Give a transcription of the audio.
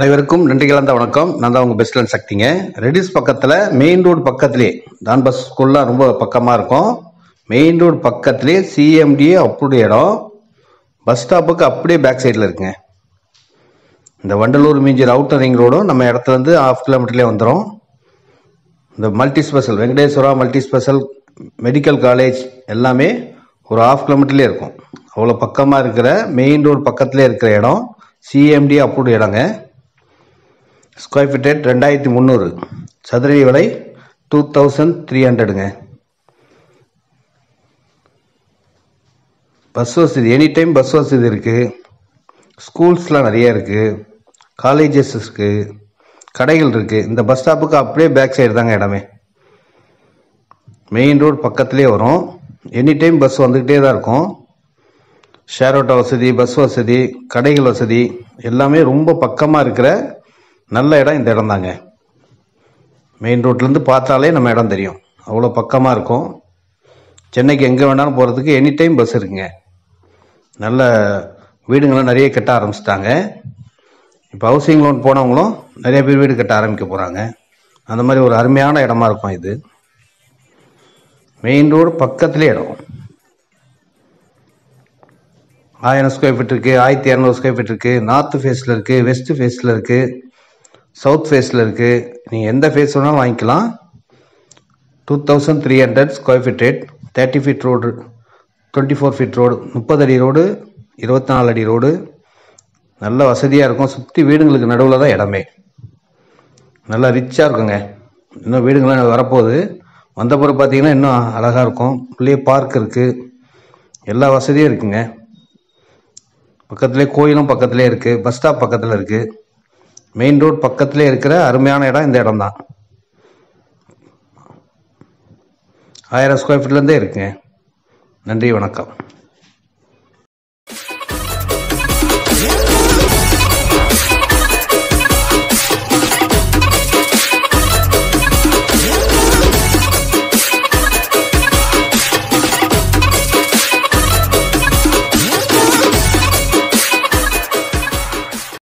அனைவருக்கும் நன்றி கலந்த வணக்கம் நான் தான் உங்கள் பெஸ்ட்லன் சக்திங்க ரெடிஸ் பக்கத்தில் மெயின் ரோடு பக்கத்துலேயே டான் பஸ் ஸ்கூல்லாம் ரொம்ப பக்கமாக இருக்கும் மெயின் ரோடு பக்கத்துலேயே சிஎம்டிஏ அப்ரூவ்டு இடம் பஸ் ஸ்டாப்புக்கு அப்படியே பேக் சைடில் இருக்குங்க இந்த வண்டலூர் மீஞ்சர் அவுட்டர் ரிங் ரோடும் நம்ம இடத்துல இருந்து ஹாஃப் கிலோமீட்டர்லேயே வந்துடும் இந்த multi special Venkateswara multi special medical college எல்லாமே ஒரு ஹாஃப் கிலோமீட்டர்லேயே இருக்கும் அவ்வளோ பக்கமாக இருக்கிற மெயின் ரோடு பக்கத்துலேயே இருக்கிற இடம் சிஎம்டி அப்ரூவ்டு இடங்க ஸ்கொயர் ஃபீட் ரேட் ரெண்டாயிரத்தி முந்நூறு சதுரடி விலை டூ தௌசண்ட் த்ரீ ஹண்ட்ரடுங்க பஸ் வசதி எனி டைம் பஸ் வசதி இருக்குது ஸ்கூல்ஸ்லாம் நிறைய இருக்குது காலேஜஸ் இருக்குது கடைகள் இருக்குது இந்த பஸ் ஸ்டாப்புக்கு அப்படியே பேக் சைடு தாங்க இடமே மெயின் ரோடு பக்கத்துலேயே வரும் எனி டைம் பஸ் வந்துக்கிட்டே தான் இருக்கும் ஷேர் ஆட்டோ வசதி பஸ் வசதி கடைகள் வசதி எல்லாமே ரொம்ப பக்கமாக இருக்கிற நல்ல இடம் இந்த இடம் தாங்க மெயின் ரோட்லேருந்து பார்த்தாலே நம்ம இடம் தெரியும் அவ்வளோ பக்கமாக இருக்கும் சென்னைக்கு எங்கே வேணாலும் போகிறதுக்கு எனி டைம் பஸ் இருக்குங்க நல்ல வீடுங்கள்லாம் நிறைய கட்ட ஆரம்பிச்சிட்டாங்க இப்போ ஹவுசிங் லோன் போனவங்களும் நிறைய பேர் வீடு கட்ட ஆரம்பிக்க போகிறாங்க அந்த மாதிரி ஒரு அருமையான இடமா இருக்கும் இது மெயின் ரோடு பக்கத்துலேயே இடம் ஆயிரம் ஸ்கொயர் ஃபீட் இருக்குது ஆயிரத்தி இரநூறு ஸ்கொயர் ஃபீட் இருக்குது நார்த்து ஃபேஸில் இருக்குது வெஸ்ட் ஃபேஸில் இருக்குது சவுத் ஃபேஸில் இருக்குது நீங்கள் எந்த ஃபேஸ் வேணாலும் வாங்கிக்கலாம் two thousand three hundred square feet rate thirty feet road twenty four feet road முப்பது அடி ரோடு இருபத்தி நாலு அடி ரோடு நல்ல வசதியாக இருக்கும் சுற்றி வீடுங்களுக்கு நடுவில் தான் இடமே நல்லா ரிச்சாக இருக்குங்க இன்னும் வீடுங்களாம் வரப்போகுது வந்த பிறகு பார்த்தீங்கன்னா இன்னும் அழகாக இருக்கும் உள்ளே பார்க் இருக்குது எல்லா வசதியும் இருக்குங்க பக்கத்துலேயே கோயிலும் பக்கத்துலேயே இருக்குது பஸ் ஸ்டாப் பக்கத்தில் இருக்குது மெயின் ரோட் பக்கத்துலேயே இருக்கிற அருமையான இடம் இந்த இடம் தான் ஆயிரம் ஸ்கொயர் ஃபீட்லேருந்தே இருக்குங்க நன்றி வணக்கம்